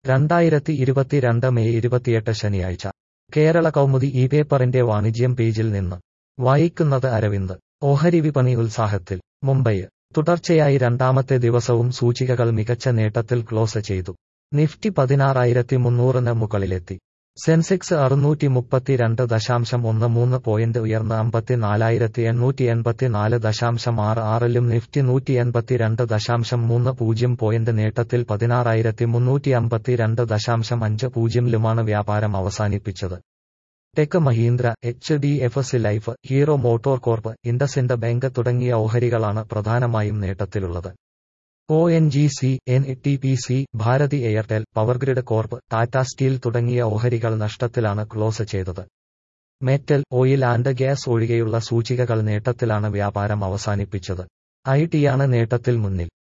രണ്ടായിരത്തി ഇരുപത്തിരണ്ട് മെയ് ഇരുപത്തിയെട്ട് ശനിയാഴ്ച കേരള കൗമുദി ഈ പേപ്പറിന്റെ വാണിജ്യം പേജിൽ നിന്ന് വായിക്കുന്നത് അരവിന്ദ് ഓഹരി വിപണി ഉത്സാഹത്തിൽ മുംബൈ തുടർച്ചയായി രണ്ടാമത്തെ ദിവസവും സൂചികകൾ മികച്ച നേട്ടത്തിൽ ക്ലോസ് ചെയ്തു നിഫ്റ്റി പതിനാറായിരത്തി മുന്നൂറിന് മുകളിലെത്തി സെൻസെക്സ് അറുന്നൂറ്റി മുപ്പത്തിരണ്ട് ദശാംശം ഒന്ന് മൂന്ന് പോയിന്റ് ഉയർന്ന് അമ്പത്തിനാലായിരത്തി എണ്ണൂറ്റി എൺപത്തിനാല് ദശാംശം ആറ് ആറിലും നിഫ്റ്റി നൂറ്റി എൺപത്തിരണ്ട് ദശാംശം മൂന്ന് പൂജ്യം പോയിന്റ് നേട്ടത്തിൽ പതിനാറായിരത്തി മുന്നൂറ്റി അമ്പത്തിരണ്ട് ദശാംശം അഞ്ച് പൂജ്യമിലുമാണ് വ്യാപാരം അവസാനിപ്പിച്ചത് tech Mahindra H D F C life Hero motor corp IndusInd bank തുടങ്ങിയ ഓഹരികളാണ് പ്രധാനമായും നേട്ടത്തിലുള്ളത് O N G C N T P C Bharti Airtel power grid corp Tata steel തുടങ്ങിയ ഓഹരികൾ നഷ്ടത്തിലാണ് ക്ലോസ് ചെയ്തത് മെറ്റൽ ഓയിൽ ആൻഡ് ഗ്യാസ് ഒഴികെയുള്ള സൂചികകൾ നേട്ടത്തിലാണ് വ്യാപാരം അവസാനിപ്പിച്ചത് ഐ ടിയാണ് നേട്ടത്തിൽ മുന്നിൽ